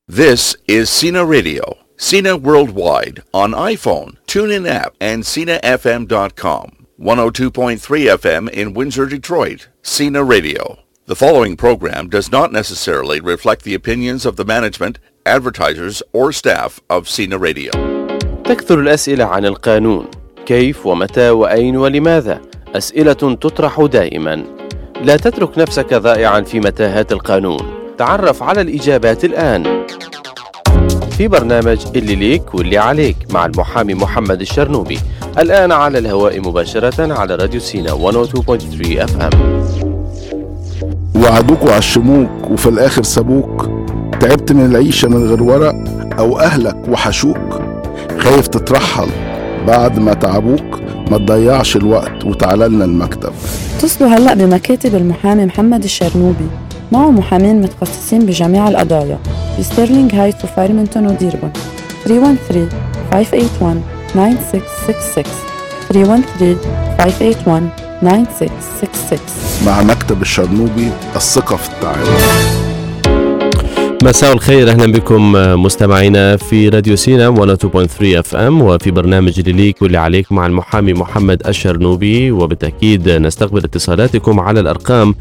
This is Cena Radio, Cena Worldwide on iPhone, TuneIn app, and CinaFM.com. 102.3 FM in Windsor, Detroit. Cena Radio. The following program does not necessarily reflect the opinions of the management, advertisers, or staff of Cena Radio. تكثر الأسئلة عن القانون كيف ومتى وأين ولماذا أسئلة تطرح دائما لا تترك نفسك ضائعا في متاهات القانون تعرف على الإجابات الآن في برنامج اللي ليك واللي عليك مع المحامي محمد الشرنوبي الآن على الهواء مباشرة على راديو سينا 102.3 اف ام وعدوك وعشموك وفي الاخر سابوك تعبت من العيشة من غير ورق او اهلك وحشوك خايف تترحل بعد ما تعبوك ما تضيعش الوقت وتعالى لنا المكتب اتصلوا هلأ بمكاتب المحامي محمد الشرنوبي معه محامين متخصصين بجميع القضايا بستيرلينغ هايتس وفارمنتون وديربون 313 581 9666 313 581 9666 مع مكتب الشرنوبي الثقة في التعامل مساء الخير اهلا بكم مستمعينا في راديو سينا 102.3 اف ام وفي برنامج اللي ليك واللي عليك مع المحامي محمد الشرنوبي وبالتاكيد نستقبل اتصالاتكم على الارقام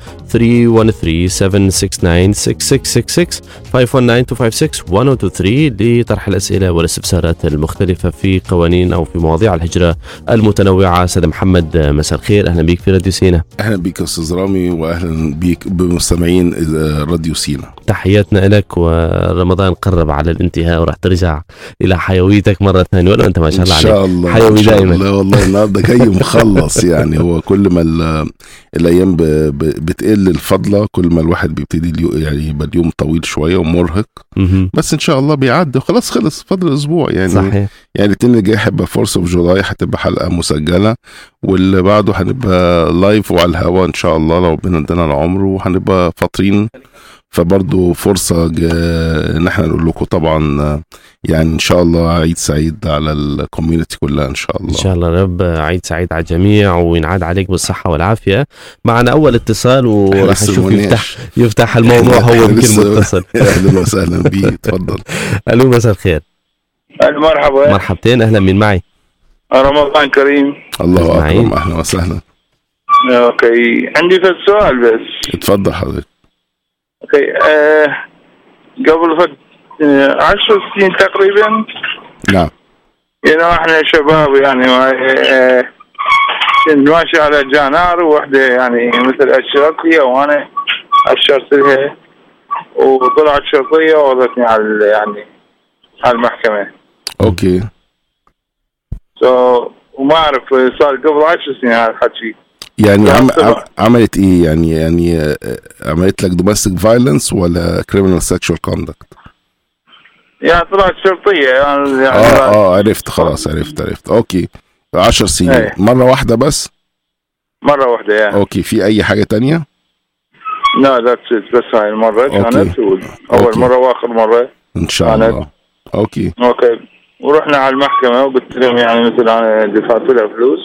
313-769-6666 519-256-1023 لطرح الاسئله والاستفسارات المختلفه في قوانين او في مواضيع الهجره المتنوعه استاذ محمد مساء الخير اهلا بك في راديو سينا اهلا بيك يا استاذ رامي واهلا بيك بمستمعين آه، راديو سينا تحياتنا لك ورمضان قرب على الانتهاء وراح ترجع الى حيويتك مره ثانيه ولا انت ما شاء الله ان شاء عليك الله حيوي إن شاء دائما. الله والله النهارده جاي مخلص يعني هو كل ما ال- الايام ب- ب- بتقل الفضله كل ما الواحد بيبتدي اليو يعني يبقى اليوم طويل شويه ومرهق مهم. بس ان شاء الله بيعدي خلاص خلص فضل اسبوع يعني صحيح يعني الاثنين اللي جاي هيبقى فورس اوف جولاي هتبقى حلقه مسجله واللي بعده هنبقى لايف وعلى الهواء ان شاء الله لو ربنا ادانا العمر وهنبقى فاطرين فبرضه فرصه جا- ان احنا نقول لكم طبعا آه، يعني ان شاء الله عيد سعيد على الكوميونتي كلها ان شاء ان الله شاء الله رب عيد سعيد على الجميع وينعاد عليك بالصحه والعافيه معنا اول اتصال وراح لسه نشوف مناش. يفتح يفتح الموضوع هو يمكن لسه- متصل اهلا وسهلا بيه اتفضل الو مساء الخير مرحبا مرحبتين اهلا مين معي رمضان كريم الله أجمعين. اكرم اهلا وسهلا اوكي عندي بس سؤال بس اتفضل حضرتك اوكي آه قبل فت آه، عشر سنين تقريبا نعم يعني احنا شباب يعني آه، كنت ماشي على جانار وواحدة يعني مثل اشرت لي وانا اشرت لها وطلعت شرطية ووضعتني على ال- يعني على المحكمة اوكي سو وما اعرف صار قبل عشر سنين هذا الحكي يعني لا، عم... طبعا. عم- عملت ايه يعني يعني آه، آه، عملت لك دوميستيك فايلنس ولا كريمنال سيكشوال كوندكت يعني طلعت شرطية يعني, يعني اه اه عرفت خلاص عرفت عرفت اوكي 10 سنين ايه. مرة واحدة بس مرة واحدة يعني اوكي في اي حاجة تانية لا ذاتس بس هاي المرة أوكي. كانت و- أول أوكي. مرة وآخر مرة ان شاء كانت. الله اوكي أوكي ورحنا على المحكمة وقلت لهم يعني مثل أنا دفعت لها فلوس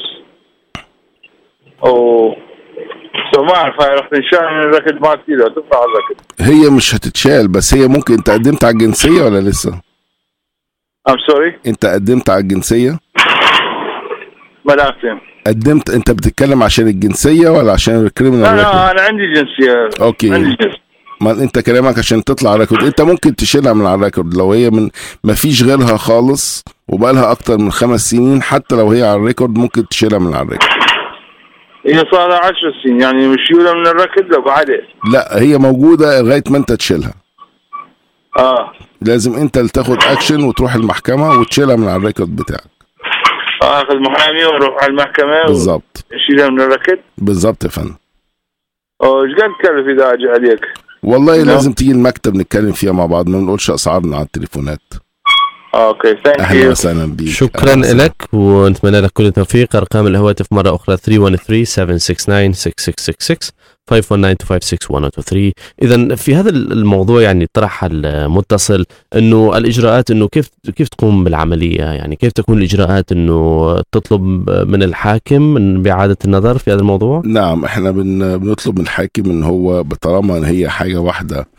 و سو ما أعرف هاي رحت نشال من الركض مالتي لو تدفع الركض هي مش هتتشال بس هي ممكن انت قدمت على الجنسية ولا لسه أم سوري انت قدمت على الجنسية ما لا أفهم قدمت انت بتتكلم عشان الجنسية ولا عشان لا الكريمنال لا ريكورد أنا عندي جنسية اوكي عندي جنسية ما انت كلامك عشان تطلع على الريكورد انت ممكن تشيلها من على الريكورد لو هي من ما فيش غيرها خالص وبقالها اكتر من خمس سنين حتى لو هي على الريكورد ممكن تشيلها من على الريكورد هي صار لها 10 سنين يعني مشيولة من الركض لو بعدين لا هي موجودة لغاية ما انت تشيلها آه لازم انت اللي تاخد اكشن وتروح المحكمة وتشيلها من على الريكورد بتاعك آخذ محامي وأروح على المحكمة بالظبط وأشيلها من الركض بالظبط يا فندم ايش قد تكلف اذا اجي عليك؟ والله نعم. لازم تيجي المكتب نتكلم فيها مع بعض ما بنقولش اسعارنا على التليفونات اوكي ثانك اهلا يو وسهلا بيك شكرا أهلا وسهلا. لك ونتمنى لك كل التوفيق ارقام الهواتف مره اخرى 313-769-6666 519-256-1023 اذا في هذا الموضوع يعني طرح المتصل انه الاجراءات انه كيف كيف تقوم بالعمليه يعني كيف تكون الاجراءات انه تطلب من الحاكم من باعاده النظر في هذا الموضوع نعم احنا بن بنطلب من الحاكم ان هو طالما ان هي حاجه واحده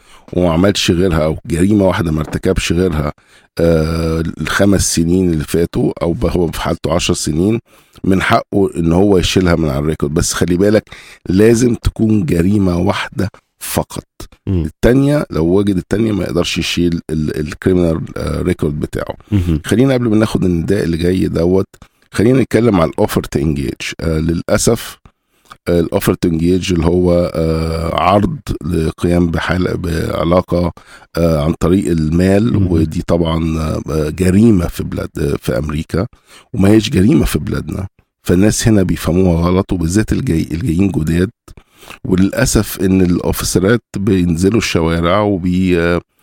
وما عملش غيرها او جريمه واحده ما ارتكبش غيرها آه الخمس سنين اللي فاتوا او هو في حالته عشر سنين من حقه ان هو يشيلها من على الريكورد بس خلي بالك لازم تكون جريمه واحده فقط مم. التانية لو وجد التانية ما يقدرش يشيل الكريمنال ريكورد بتاعه مهم. خلينا قبل ما ناخد النداء اللي جاي دوت خلينا نتكلم على الاوفر تو انجيج آه للاسف الاوفر تو انجيج اللي هو آه عرض للقيام بحال بعلاقه آه عن طريق المال مم. ودي طبعا آه جريمه في بلاد آه في امريكا وما هيش جريمه في بلادنا فالناس هنا بيفهموها غلط وبالذات الجاي الجايين جداد وللاسف ان الاوفيسرات بينزلوا الشوارع وبي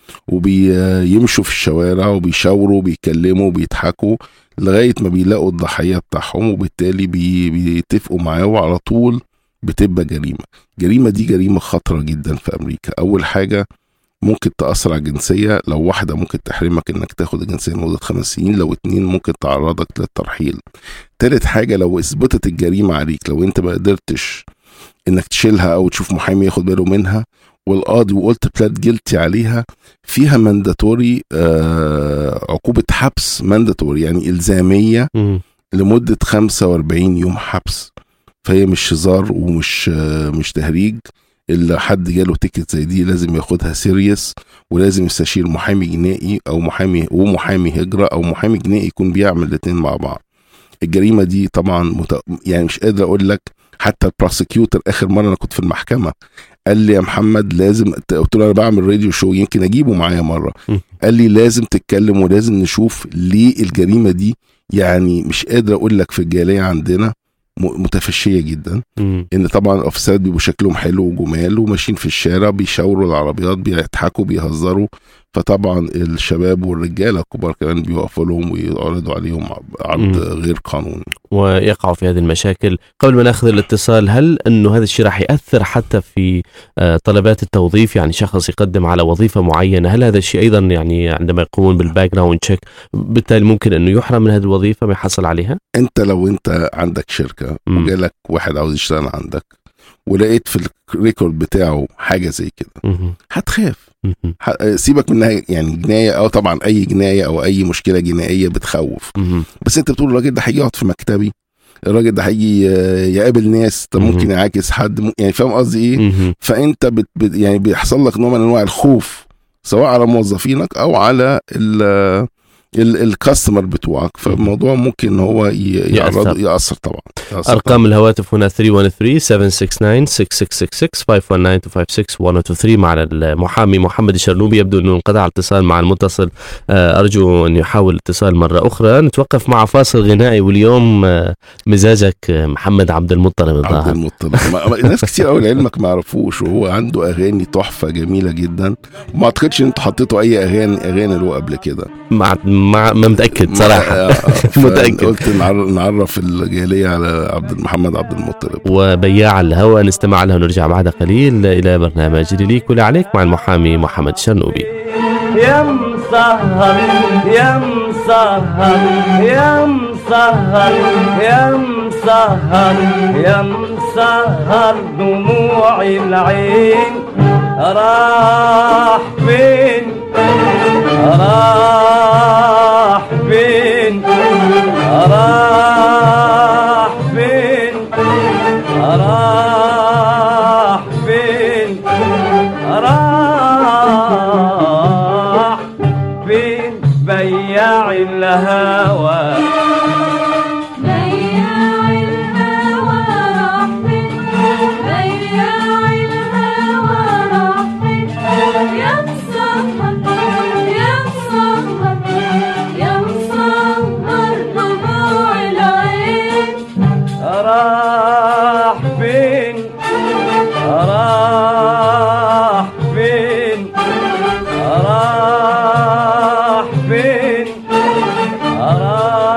وبيمشوا في الشوارع وبيشاوروا وبيتكلموا وبيضحكوا لغايه ما بيلاقوا الضحيه بتاعهم وبالتالي بي بيتفقوا معاه وعلى طول بتبقى جريمه الجريمه دي جريمه خطره جدا في امريكا اول حاجه ممكن تأثر على الجنسية لو واحدة ممكن تحرمك انك تاخد الجنسية لمدة خمس سنين لو اتنين ممكن تعرضك للترحيل تالت حاجة لو اثبتت الجريمة عليك لو انت ما قدرتش انك تشيلها او تشوف محامي ياخد باله منها والقاضي وقلت بلاد جلتي عليها فيها مانداتوري آه عقوبة حبس مانداتوري يعني إلزامية مم. لمدة 45 يوم حبس فهي مش هزار ومش آه مش تهريج اللي حد جاله تيكت زي دي لازم ياخدها سيريس ولازم يستشير محامي جنائي او محامي ومحامي هجرة او محامي جنائي يكون بيعمل الاتنين مع بعض الجريمة دي طبعا مت... يعني مش قادر اقول لك حتى البروسيكيوتر اخر مرة انا كنت في المحكمة قال لي يا محمد لازم قلت له انا بعمل راديو شو يمكن اجيبه معايا مره م. قال لي لازم تتكلم ولازم نشوف ليه الجريمه دي يعني مش قادر اقول لك في الجاليه عندنا م- متفشيه جدا مم. ان طبعا الاوفيسات بيبقوا شكلهم حلو وجمال وماشيين في الشارع بيشاوروا العربيات بيضحكوا بيهزروا فطبعا الشباب والرجاله الكبار كمان بيوقفوا لهم ويعرضوا عليهم عرض مم. غير قانوني ويقعوا في هذه المشاكل قبل ما ناخذ الاتصال هل انه هذا الشيء راح ياثر حتى في آه، طلبات التوظيف يعني شخص يقدم على وظيفه معينه هل هذا الشيء ايضا يعني عندما يقومون بالباك جراوند تشيك بالتالي ممكن انه يحرم من هذه الوظيفه ما يحصل عليها انت لو انت عندك شركه مم. وجالك واحد عاوز يشتغل عندك ولقيت في الريكورد بتاعه حاجه زي كده مهم. هتخاف مهم. ح- سيبك منها يعني جنايه او طبعا اي جنايه او اي مشكله جنائيه بتخوف مهم. بس انت بتقول الراجل ده هيجي يقعد في مكتبي الراجل ده هيجي آه، يقابل ناس طب مهم. ممكن يعاكس حد م- يعني فاهم قصدي ايه مهم. فانت بت بت يعني بيحصل لك نوع من انواع الخوف سواء على موظفينك او على ال الكاستمر بتوعك فالموضوع ممكن ان هو ي- يأثر. يعرض ياثر طبعا يأثر ارقام الهواتف هنا 313 769 6666 519 256 123 مع المحامي محمد الشرنوبي يبدو انه انقطع الاتصال مع المتصل آه، ارجو ان يحاول الاتصال مره اخرى نتوقف مع فاصل غنائي واليوم آه، مزاجك آه، محمد عبد المطلب عبد الظاهر المطلب ما- ما- ناس كتير قوي لعلمك ما يعرفوش وهو عنده اغاني تحفه جميله جدا وما اعتقدش ان انتوا حطيتوا اي اغاني اغاني له قبل كده مع مع ما متاكد صراحه آه، آه، متأكد. قلت نعر- نعرف الجاليه على عبد محمد عبد المطلب وبياع الهوى نستمع لها ونرجع بعد قليل الى برنامج ليك ولا عليك مع المحامي محمد الشرنوبي يا مسهر يا مسهر يا مسهر يا مسهر يا مسهر دموع العين راح فين راح فين راح فين راح فين راح فين بياع الهوى بياع الهوى راح فين بياع الهوى راح فين يا مسهر يا مسهر يا مسهر دموع العين راح فين راح فين راح فين راح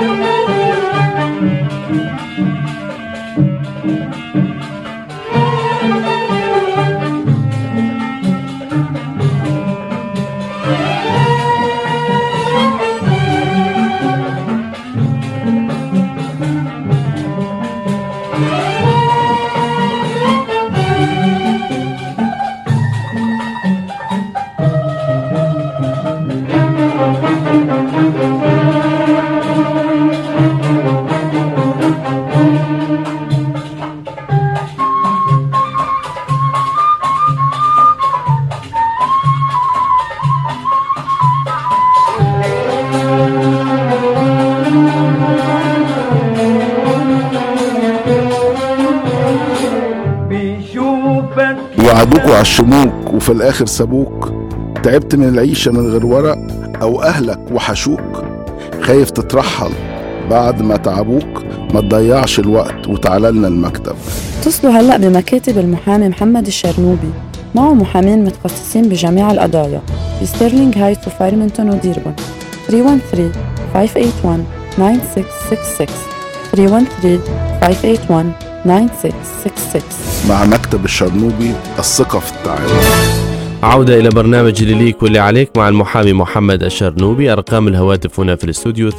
بيشوفك وعدوك وعشموك وفي الاخر سابوك تعبت من العيشة من غير ورق او اهلك وحشوك خايف تترحل بعد ما تعبوك ما تضيعش الوقت وتعالى لنا المكتب اتصلوا هلأ بمكاتب المحامي محمد الشرنوبي معه محامين متخصصين بجميع القضايا بستيرلينغ هايتس وفارمنتون وديربون 313 581 9666 313 581 9666 مع مكتب الشرنوبي الثقة في التعامل عودة إلى برنامج اللي ليك واللي عليك مع المحامي محمد الشرنوبي أرقام الهواتف هنا في الاستوديو 313-769-6666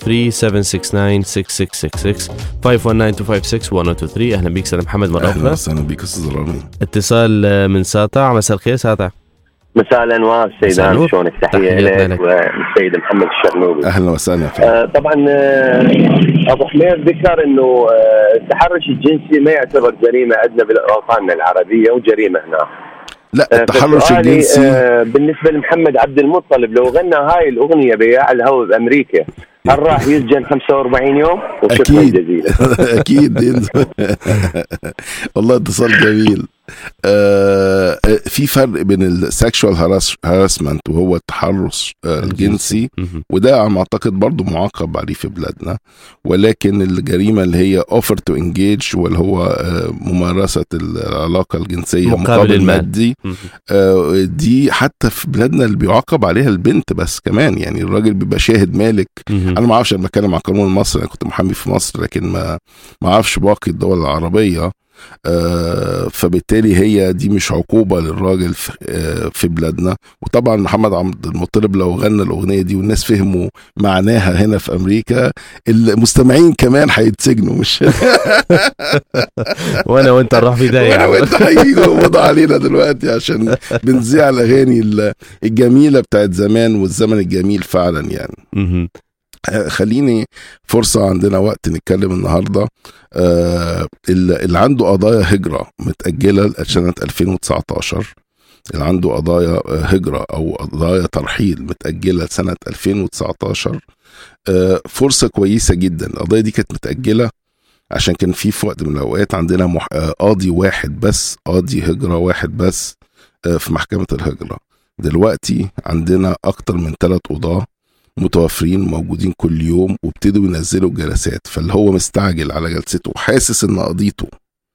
519-256-1023 أهلا بك سيد محمد مرة اهلا أخرى وسهلا بك استاذ رامي اتصال آه، من ساطع مساء الخير ساطع مساء الانوار مساء سيد النور. عام شلونك تحياتنا تحيه لك. لك والسيد محمد الشرنوبي اهلا وسهلا فيك آه طبعا آه ابو حميد ذكر انه آه التحرش الجنسي ما يعتبر جريمه عندنا باوطاننا العربيه وجريمه هنا لا آه، التحرش فسؤالي، الجنسي آه بالنسبه لمحمد عبد المطلب لو غنى هاي الاغنيه بياع الهوى بامريكا هل راح يسجن 45 يوم؟ وشكرا أكيد. جزيلا اكيد والله اتصال جميل آه في فرق بين السكشوال هاراسمنت وهو التحرش آه الجنسي مهم. وده على ما اعتقد برضه معاقب عليه في بلادنا ولكن الجريمه اللي هي اوفر تو انجيج واللي هو آه ممارسه العلاقه الجنسيه مقابل مقابل, المال. مادي مهم. آه دي حتى في بلادنا اللي بيعاقب عليها البنت بس كمان يعني الراجل بيبقى شاهد مالك مهم. انا ما اعرفش انا بتكلم عن القانون المصري انا كنت محامي في مصر لكن ما ما اعرفش باقي الدول العربيه آه فبالتالي هي دي مش عقوبه للراجل في, آه في بلادنا وطبعا محمد عبد المطلب لو غنى الاغنيه دي والناس فهموا معناها هنا في امريكا المستمعين كمان هيتسجنوا مش وأنا وأنت نروح في داهية وانا يا عم. وانت هيجوا يقبضوا علينا دلوقتي عشان بنذيع الاغاني ال- الجميله بتاعت زمان والزمن الجميل فعلا يعني مهم. خليني فرصة عندنا وقت نتكلم النهاردة آه اللي اللي عنده قضايا هجرة متأجلة لسنة 2019 اللي عنده قضايا آه، هجرة أو قضايا ترحيل متأجلة لسنة 2019 آه فرصة كويسة جدا القضايا دي كانت متأجلة عشان كان في في وقت من الأوقات عندنا مح... آه، قاضي واحد بس قاضي هجرة واحد بس آه في محكمة الهجرة دلوقتي عندنا أكتر من ثلاث قضاة متوفرين موجودين كل يوم وابتدوا ينزلوا الجلسات فاللي هو مستعجل على جلسته وحاسس ان قضيته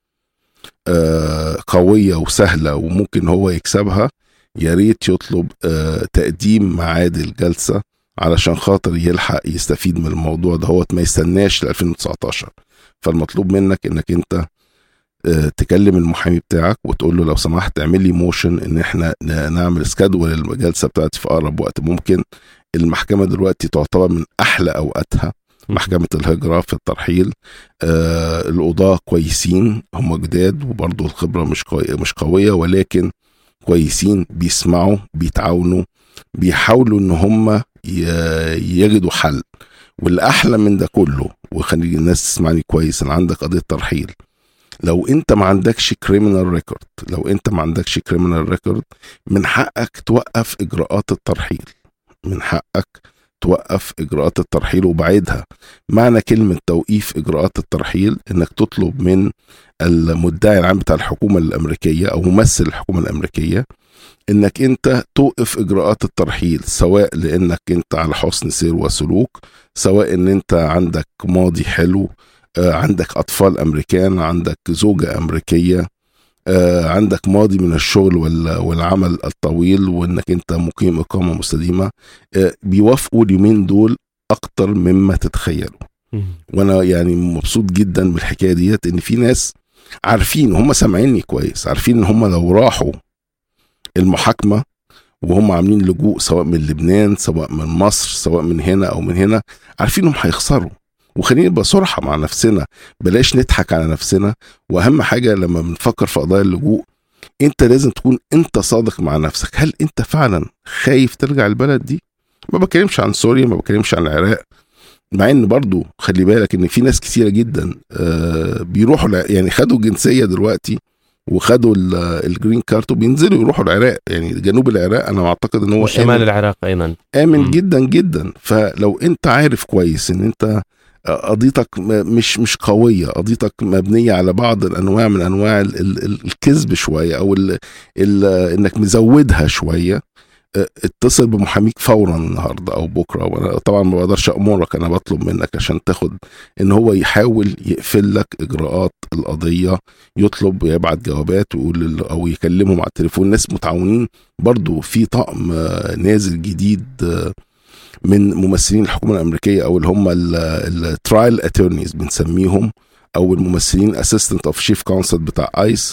آه قويه وسهله وممكن هو يكسبها يا ريت يطلب آه تقديم ميعاد الجلسه علشان خاطر يلحق يستفيد من الموضوع ده هو ما يستناش ل 2019 فالمطلوب منك انك انت آه، تكلم المحامي بتاعك وتقول له لو سمحت اعمل لي موشن ان احنا ن- نعمل سكادول الجلسه بتاعتي في اقرب وقت ممكن المحكمه دلوقتي تعتبر من احلى اوقاتها محكمه الهجره في الترحيل آه القضاه كويسين هم جداد وبرضه الخبره مش قوي مش قويه ولكن كويسين بيسمعوا بيتعاونوا بيحاولوا ان هم ي- يجدوا حل والاحلى من ده كله وخلي الناس تسمعني كويس ان عندك قضيه ترحيل لو انت ما عندكش كريمنال ريكورد لو انت ما عندكش كريمنال ريكورد من حقك توقف اجراءات الترحيل من حقك توقف اجراءات الترحيل وبعيدها معنى كلمه توقيف اجراءات الترحيل انك تطلب من المدعي العام بتاع الحكومه الامريكيه او ممثل الحكومه الامريكيه انك انت توقف اجراءات الترحيل سواء لانك انت على حسن سير وسلوك سواء ان انت عندك ماضي حلو آه، عندك اطفال امريكان عندك زوجه امريكيه آه، عندك ماضي من الشغل وال- والعمل الطويل وانك انت مقيم اقامه مستديمه آه، بيوافقوا اليومين دول اكتر مما تتخيلوا مم. وانا يعني مبسوط جدا بالحكايه ديت ان في ناس عارفين هم سامعيني كويس عارفين ان هم لو راحوا المحاكمه وهم عاملين لجوء سواء من لبنان سواء من مصر سواء من هنا او من هنا عارفين انهم هيخسروا وخلينا نبقى صراحة مع نفسنا بلاش نضحك على نفسنا واهم حاجة لما بنفكر في قضايا اللجوء انت لازم تكون انت صادق مع نفسك هل انت فعلا خايف ترجع البلد دي ما بتكلمش عن سوريا ما بتكلمش عن العراق مع ان برضو خلي بالك ان في ناس كثيره جدا آه بيروحوا الع- يعني خدوا الجنسيه دلوقتي وخدوا ال- الجرين كارت وبينزلوا يروحوا العراق يعني جنوب العراق انا اعتقد ان هو وشمال آمن, العراق ايضا آمن مم. جدا جدا فلو انت عارف كويس ان انت آه، قضيتك م- مش مش قويه قضيتك مبنيه على بعض الانواع من انواع ال- ال- ال- الكذب شويه او ال ال انك مزودها شويه آه، اتصل بمحاميك فورا النهارده او بكره وانا طبعا ما بقدرش امرك انا بطلب منك عشان تاخد ان هو يحاول يقفل لك اجراءات القضيه يطلب يبعت جوابات ويقول لل- او يكلمهم على التليفون ناس متعاونين برضو في طقم آه، نازل جديد آه، من ممثلين الحكومه الامريكيه او اللي هم الترايل اتورنيز بنسميهم او الممثلين اسيستنت اوف شيف كونسل بتاع ايس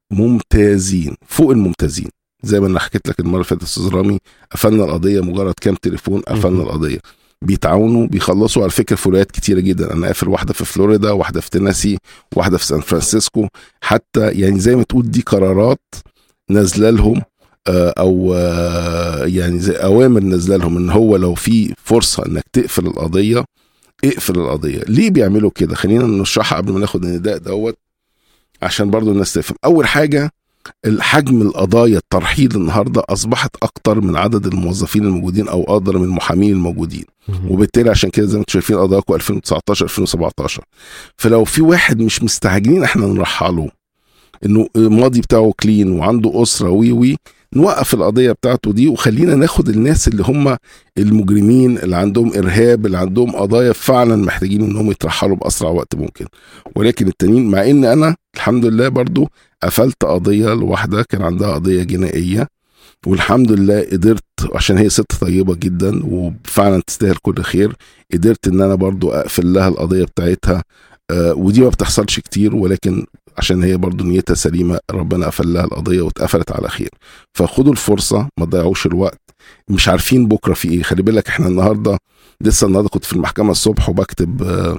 ممتازين فوق الممتازين زي ما انا حكيت لك المره اللي فاتت استاذ رامي قفلنا القضيه مجرد كام تليفون قفلنا مهم. القضيه بيتعاونوا بيخلصوا على فكره في ولايات كتيره جدا انا قافل واحده في فلوريدا واحده في تينيسي واحده في سان فرانسيسكو حتى يعني زي ما تقول دي قرارات نازله لهم آه، او آه، يعني زي اوامر نازله لهم ان هو لو في فرصه انك تقفل القضيه اقفل القضيه ليه بيعملوا كده خلينا نشرحها قبل ما ناخد النداء دوت عشان برضو الناس تفهم اول حاجه الحجم القضايا الترحيل النهارده اصبحت اكتر من عدد الموظفين الموجودين او اقدر من المحامين الموجودين وبالتالي عشان كده زي ما انتم شايفين قضاياكم 2019 2017 فلو في واحد مش مستعجلين احنا نرحله انه الماضي بتاعه كلين وعنده اسره وي وي نوقف القضيه بتاعته دي وخلينا ناخد الناس اللي هم المجرمين اللي عندهم ارهاب اللي عندهم قضايا فعلا محتاجين انهم يترحلوا باسرع وقت ممكن ولكن التانيين مع ان انا الحمد لله برضو قفلت قضيه لواحده كان عندها قضيه جنائيه والحمد لله قدرت عشان هي ست طيبه جدا وفعلا تستاهل كل خير قدرت ان انا برضو اقفل لها القضيه بتاعتها آه ودي ما بتحصلش كتير ولكن عشان هي برضو نيتها سليمه ربنا قفل لها القضيه واتقفلت على خير فخدوا الفرصه ما تضيعوش الوقت مش عارفين بكره في ايه خلي بالك احنا النهارده لسه النهارده كنت في المحكمه الصبح وبكتب آه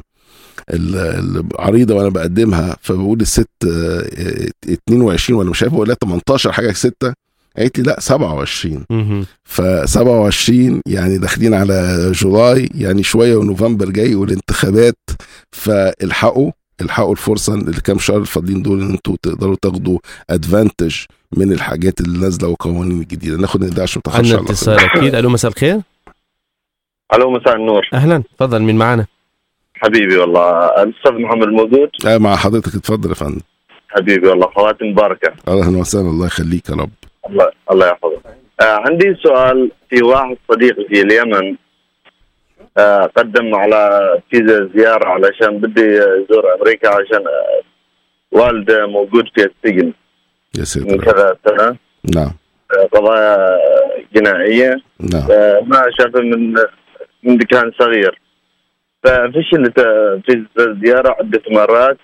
ال- العريضه وانا بقدمها فبقول الست آه، 22 ولا مش عارف ولا 18 حاجه 6 قالت لي لا 27 مهم. ف 27 يعني داخلين على جولاي يعني شويه ونوفمبر جاي والانتخابات فالحقوا الحقوا الفرصه الكام شهر الفاضلين دول ان انتوا تقدروا تاخدوا ادفانتج من الحاجات اللي نازله والقوانين الجديده ناخد ده عشان ما تاخرش عندنا على اتصال اكيد الو مساء الخير الو مساء النور اهلا تفضل مين معنا حبيبي والله الاستاذ محمد موجود آه مع حضرتك اتفضل يا فندم حبيبي والله خواتم مباركه اهلا وسهلا الله يخليك يا رب الله الله يحفظك آه عندي سؤال في واحد صديقي في اليمن آه قدم على فيزا زياره علشان بدي يزور امريكا عشان آه والده موجود في السجن يا من ساتر كذا سنه نعم آه قضايا جنائيه نعم آه ما شافه من من كان صغير ففشلت آه، في الزيارة عدة مرات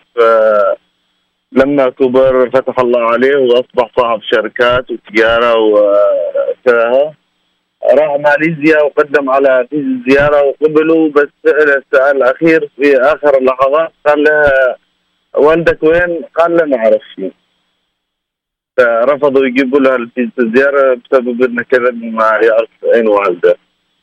فلما كبر فتح الله عليه وأصبح صاحب شركات وتجارة وكذا راح ماليزيا وقدم على فيزا الزيارة وقبلوا بس سأل السؤال الأخير في آخر اللحظات قال له والدك وين؟ قال له ما أعرف شيء فرفضوا يجيبوا له الفيزا الزيارة بسبب انه كذا ما يعرف اين والده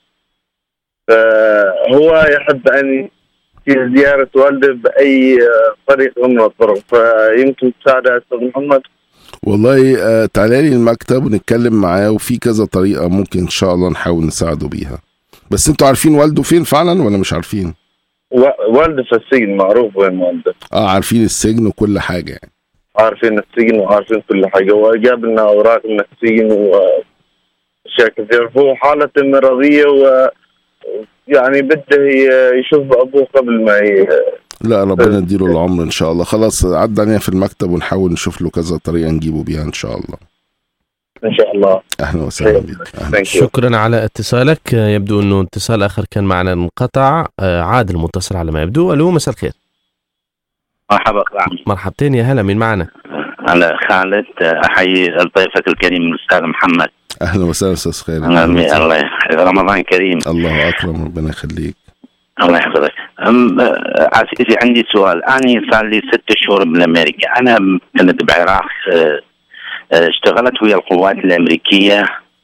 فهو يحب ان في زيارة والده بأي طريق من الطرق فيمكن تساعد يا أستاذ محمد والله آه تعالى لي المكتب ونتكلم معاه وفي كذا طريقه ممكن ان شاء الله نحاول نساعده بيها بس انتوا عارفين والده فين فعلا ولا مش عارفين و- والده في السجن معروف وين والده اه عارفين السجن وكل حاجه يعني عارفين السجن وعارفين كل حاجة وجاب لنا أوراق من السجن وأشياء كثير فهو حالة مرضية و يعني بده ي- يشوف أبوه قبل ما ي... لا ربنا يديله العمر ان شاء الله خلاص عدى علينا في المكتب ونحاول نشوف له كذا طريقه نجيبه بيها ان شاء الله ان شاء الله اهلا وسهلا بك أهلاً. ثانك يو شكرا على اتصالك آه، يبدو انه اتصال اخر كان معنا انقطع آه، عاد المتصل على ما يبدو الو مساء الخير مرحبا أخي مرحبتين يا هلا مين معنا أنا خالد أحيي ضيفك الكريم الأستاذ محمد اهلا وسهلا استاذ خالد الله أهلاً وسهلاً. يحفظك. رمضان كريم الله اكرم ربنا يخليك الله يحفظك أم آه، عزيزي عندي سؤال أنا صار لي ست شهور من أمريكا أنا كنت بعراق آه، آه، اشتغلت ويا القوات الأمريكية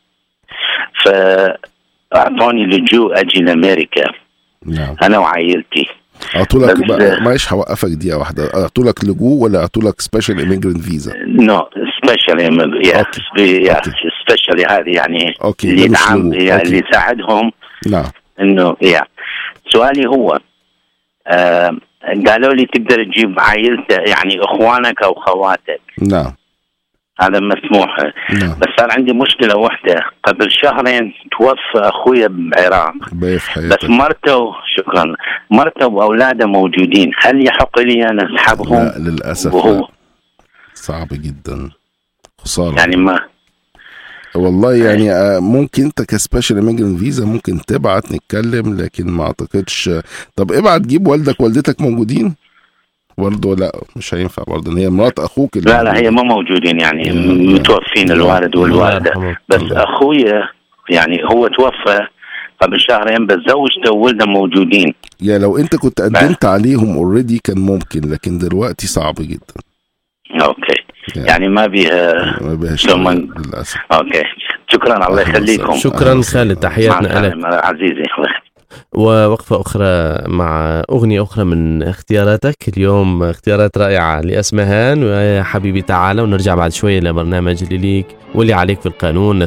فأعطوني لجوء أجي لأمريكا نعم أنا وعائلتي اعطوا لك بس- بقى- معلش هوقفك دقيقه واحده اعطوا لك لجوء ولا اعطوا لك سبيشال ايميجرنت فيزا نو سبيشالي أوكي. أوكي. سبيشالي هذه يعني اوكي اللي ده مش يدعم لجوء. يعني اللي أوكي. يساعدهم نعم انه يا سؤالي هو آه قالوا لي تقدر تجيب عائلته يعني اخوانك او خواتك نعم هذا مسموح نعم بس صار عندي مشكله واحده قبل شهرين توفى اخويا بعراق باقي في بس حياتك مرته شكرا مرته واولاده موجودين هل يحق لي انا اسحبهم لا للاسف وهو لا. صعب جدا خساره يعني ما والله يعني آه، ممكن انت كسبيشال ايميجرنت فيزا ممكن تبعت نتكلم لكن ما اعتقدش طب ابعت جيب والدك والدتك موجودين برضه لا مش هينفع برضه ان هي مرات اخوك اللي لا لا هي ما موجودين يعني لا. متوفين لا. الوالد الله والوالده يرحمه. بس الله. اخويا يعني هو توفى قبل شهرين بس زوجته وولده موجودين يا لو انت كنت قدمت عليهم اوريدي كان ممكن لكن دلوقتي صعب جدا اوكي يعني ما بيها ما بيهاش ثم- للاسف اوكي شكرا الله أهلا يخليكم وسهلا. شكرا أهلا وسهلا. خالد مع تحياتنا لك السلامه عزيزي الله يخليك. ووقفة أخرى مع أغنية أخرى من اختياراتك اليوم اختيارات رائعة لأسمهان ويا حبيبي تعالى ونرجع بعد شوية لبرنامج اللي ليك واللي عليك في القانون 313-769-6666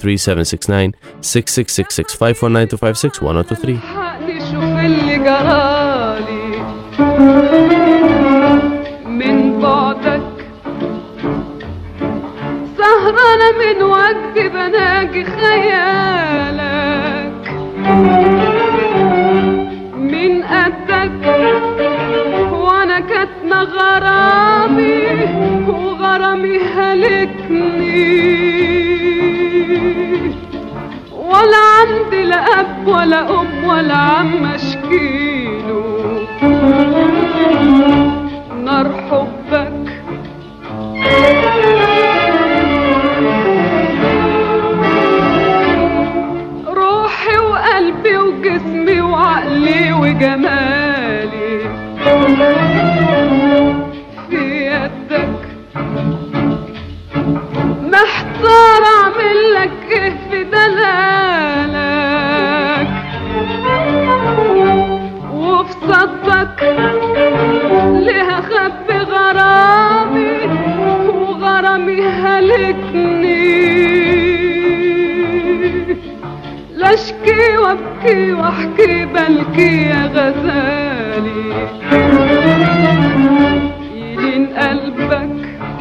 519-256 1023 حقني شوف اللي جرالي من بعدك سهرانة من وجدي بناجي خيالك من قدك وانا كاتمة غرامي وغرامي هلكني ولا عندي لا اب ولا ام ولا عم اشكيله نار حبك روحي وقلبي وجسمي وعقلي وجمالي في يدك محتار اعمل لك ايه في دلالك وفي صدك ليه اخبي غرامي وغرامي هلكني لا اشكي وابكي واحكي بلكي يا غزالي يلين قلبك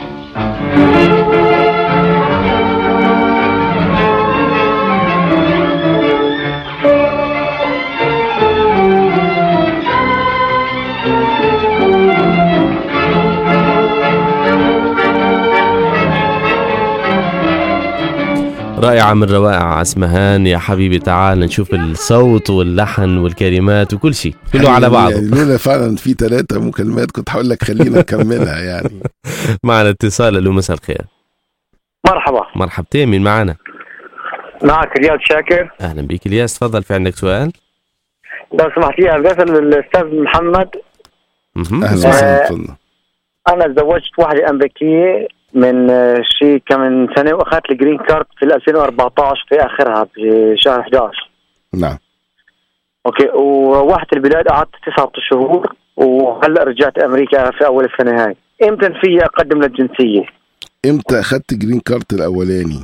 رائعة من روائع اسمهان يا حبيبي تعال نشوف الصوت واللحن والكلمات وكل شيء كله على يعني بعضه لولا فعلا في ثلاثة مكالمات كنت هقول لك خلينا نكملها يعني معنا اتصال الو مساء الخير مرحبا مرحبتين مين معنا معك رياض شاكر اهلا بك الياس تفضل في عندك سؤال لو سمحت لي بسأل الاستاذ محمد مهم. اهلا آه. وسهلا اتفضل. انا تزوجت واحدة امريكية من آه، شيء كم من سنة واخذت الجرين كارد في 2014 في اخرها في شهر 11 نعم اوكي وروحت البلاد قعدت تسعة شهور وهلا رجعت امريكا في اول السنة هاي امتى في اقدم للجنسية؟ امتى اخدت جرين كارت الاولاني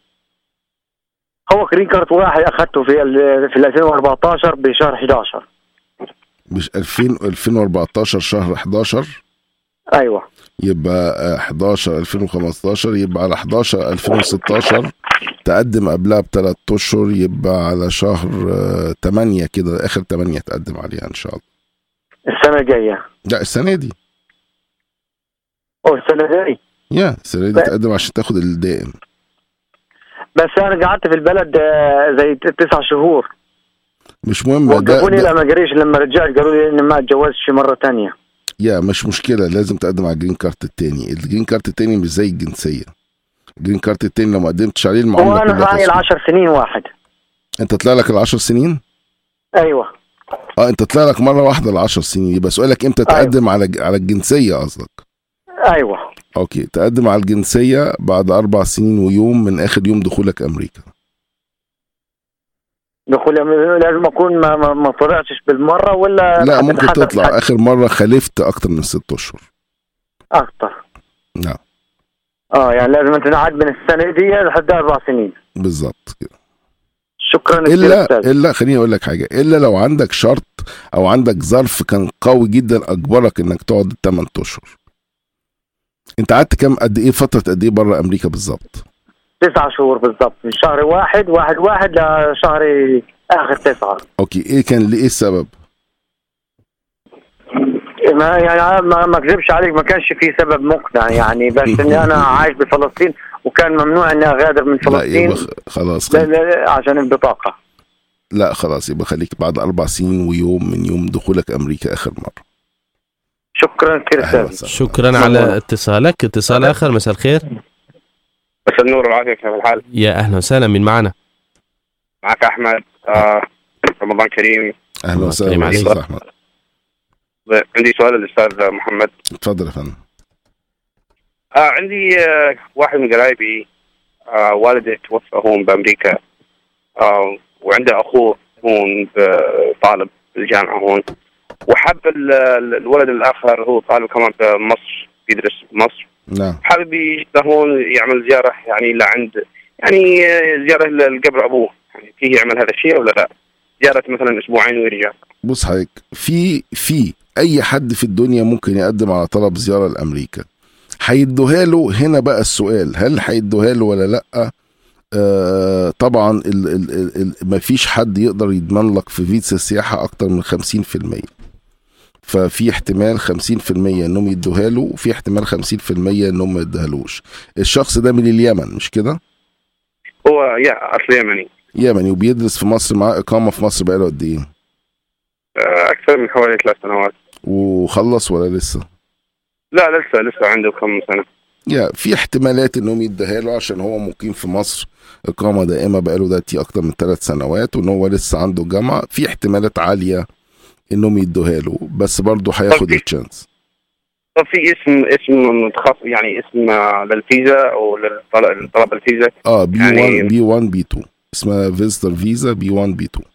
هو جرين كارد واحد اخذته في ال- في 2014 بشهر 11 مش 2000 2014 شهر 11 ايوه يبقى آه، 11 2015 يبقى على 11 2016 تقدم قبلها بثلاث اشهر يبقى على شهر 8 كده اخر 8 تقدم عليها ان شاء الله السنة الجاية لا السنه دي او السنة الجاية يا السنه دي لا. تقدم عشان تاخد الدائم بس انا قعدت في البلد آه، زي ت- تسع شهور مش مهم ده, وقفوني ده لا ما قريش لما رجعت قالوا لي اني ما اتجوزتش مره تانية يا مش مشكله لازم تقدم على الجرين كارت التاني الجرين كارت التاني مش زي الجنسيه الجرين كارت التاني لو ما قدمتش عليه هو المعامله انا كلها معي تصفية. العشر سنين واحد انت طلع لك العشر سنين ايوه اه انت طلع لك مره واحده العشر سنين يبقى سؤالك امتى أيوة. تقدم على على الجنسيه قصدك ايوه اوكي تقدم على الجنسيه بعد اربع سنين ويوم من اخر يوم دخولك امريكا دخول لازم اكون ما ما, ما طلعتش بالمره ولا لا حد- ممكن حد- تطلع حد- اخر مره خالفت اكتر من ست اشهر اكتر نعم اه يعني لازم تنعاد من السنه دي لحد اربع سنين بالظبط كده شكرا كثير الا أستاذ. الا خليني اقول لك حاجه الا لو عندك شرط او عندك ظرف كان قوي جدا اجبرك انك تقعد 8 اشهر انت قعدت كام قد ايه فتره قد ايه بره امريكا بالظبط تسعة شهور بالضبط من شهر واحد واحد واحد لشهر اخر تسعة اوكي ايه كان ليه السبب ما يعني ما ما اكذبش عليك ما كانش في سبب مقنع يعني بس اني انا عايش بفلسطين وكان ممنوع اني اغادر من لا فلسطين يبقى خ- خلاص لا خليك لا عشان البطاقة لا خلاص يبقى خليك بعد اربع سنين ويوم من يوم دخولك امريكا اخر مره شكرا كثير اهلا استاذ وسهلا شكرا على اتصالك اتصال اخر مساء الخير بس النور والعافيه كيف الحال؟ يا اهلا وسهلا من معنا معك احمد آه رمضان كريم اهلا الله وسهلا يكرم يا عليك. استاذ احمد عندي سؤال للاستاذ محمد اتفضل يا فندم آه عندي آه واحد من قرايبي آه والده توفى هون بامريكا آه وعنده اخوه هون ب- طالب بالجامعه هون وحب ال- ال- الولد الاخر هو طالب كمان بمصر بيدرس بمصر نعم حابب يجي هون يعمل زياره يعني لعند يعني آه، زياره ل- لقبر ابوه يعني فيه يعمل هذا الشيء ولا لا؟ زياره مثلا اسبوعين ويرجع بص حضرتك في في اي حد في الدنيا ممكن يقدم على طلب زياره لامريكا هيدوها له هنا بقى السؤال هل هيدوها له ولا لا آه طبعا ال ال ال ال مفيش حد يقدر يضمن لك في فيزا السياحه اكتر من 50% ففي احتمال 50% انهم يدوها له وفي احتمال 50% انهم ما يدوهالوش الشخص ده من اليمن مش كده هو يا اصل يمني يمني وبيدرس في مصر معاه اقامه في مصر بقاله قد ايه آه، اكثر من حوالي ثلاث سنوات وخلص ولا لسه لا لسه لسه عنده كم سنه يا في احتمالات انهم يديها له عشان هو مقيم في مصر اقامه دائمه بقاله دلوقتي اكتر من ثلاث سنوات وان هو لسه عنده جامعه في احتمالات عاليه انهم يدوها له بس برضه هياخد طب في- التشانس طب في اسم اسم متخصص يعني اسم آه، للفيزا او للطلب لطلب الفيزا اه بي 1 يعني- بي 1 بي 2 اسمها فيزتر فيزا بي 1 بي 2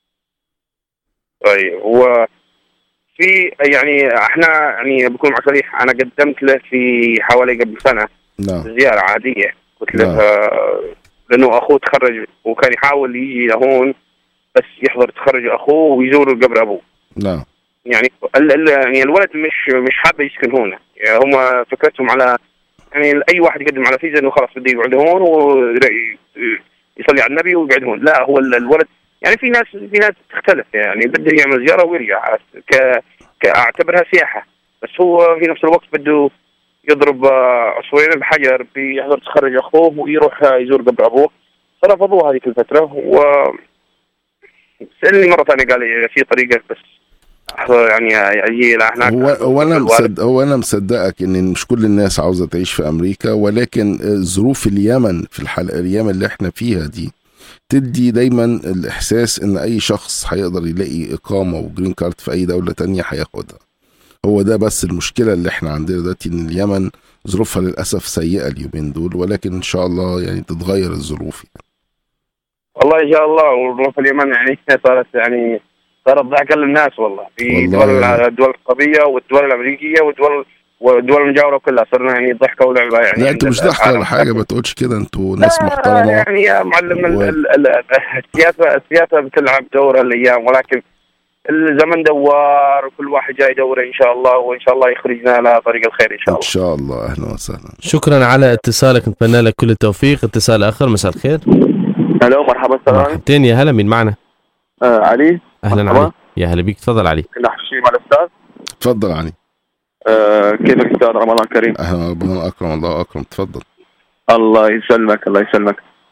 طيب هو في يعني احنا يعني بكون معك صريح انا قدمت له في حوالي قبل سنه نعم زياره عاديه قلت له نعم. آه، لانه اخوه تخرج وكان يحاول يجي لهون بس يحضر تخرج اخوه ويزور قبر ابوه نعم يعني ال ال يعني الولد مش مش حابب يسكن هنا يعني هم فكرتهم على يعني اي واحد يقدم على فيزا انه خلاص بده يقعد هون ويصلي على النبي ويقعد هون لا هو ال- الولد يعني في ناس في ناس تختلف يعني بده يعمل زياره ويرجع ك كاعتبرها سياحه بس هو في نفس الوقت بده يضرب آه، عصفورين بحجر بيحضر تخرج اخوه ويروح آه، يزور قبر ابوه فرفضوه هذيك الفتره و سالني مره ثانيه قال لي في طريقه بس يعني اجي لهناك هو هو انا الوالد. مصدق هو انا مصدقك ان مش كل الناس عاوزه تعيش في امريكا ولكن آه، ظروف اليمن في الحلقه الايام اللي احنا فيها دي تدي دايما الاحساس ان اي شخص هيقدر يلاقي اقامه وجرين كارد في اي دوله تانية هياخدها هو ده بس المشكله اللي احنا عندنا دلوقتي ان اليمن ظروفها للاسف سيئه اليومين دول ولكن ان شاء الله يعني تتغير الظروف يعني. والله ان شاء الله والظروف اليمن يعني صارت يعني صارت ضحكه للناس والله في والله دول يعني. الدول العربيه والدول الامريكيه والدول والدول المجاوره كلها صرنا يعني ضحكه ولعبه يعني لا انت عند مش ضحك العالم. ولا حاجه ما تقولش كده انتوا ناس آه، محترمه يعني يا معلم ال- و- ال- ال- السياسه السياسه بتلعب دورها الايام ولكن الزمن دوار وكل واحد جاي دوره ان شاء الله وان شاء الله يخرجنا على طريق الخير ان شاء ان الله شاء الله اهلا وسهلا شكرا على اتصالك نتمنى لك كل التوفيق اتصال اخر مساء الخير الو مرحبا السلام مرحبتين يا هلا من معنا آه علي اهلا مرحبا. علي يا هلا بيك تفضل علي كنا حشي مع الاستاذ اتفضل علي آه كيفك استاذ رمضان كريم اهلا ربنا اكرم الله اكرم تفضل الله يسلمك الله يسلمك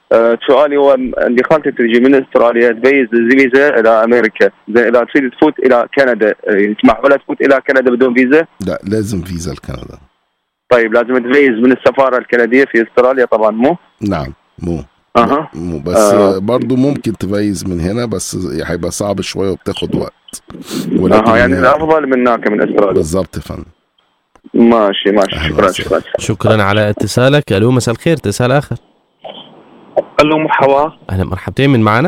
آه، سؤالي هو م- عندي خالتي تجي من استراليا تبيز الفيزا الى امريكا زين اذا تريد تفوت الى كندا آه، يسمح ولا تفوت الى كندا بدون فيزا لا لازم فيزا لكندا طيب لازم تبيز من السفاره الكنديه في استراليا طبعا مو نعم مو اها مو بس آه. آه. برضو ممكن تميز من هنا بس هيبقى صعب شويه وبتاخد وقت اها يعني الافضل من هناك من استراليا بالظبط يا فندم ماشي ماشي شكرا شكرا شكرا على اتصالك الو مساء الخير اتصال اخر الو مرحبا اهلا مرحبتين من معنا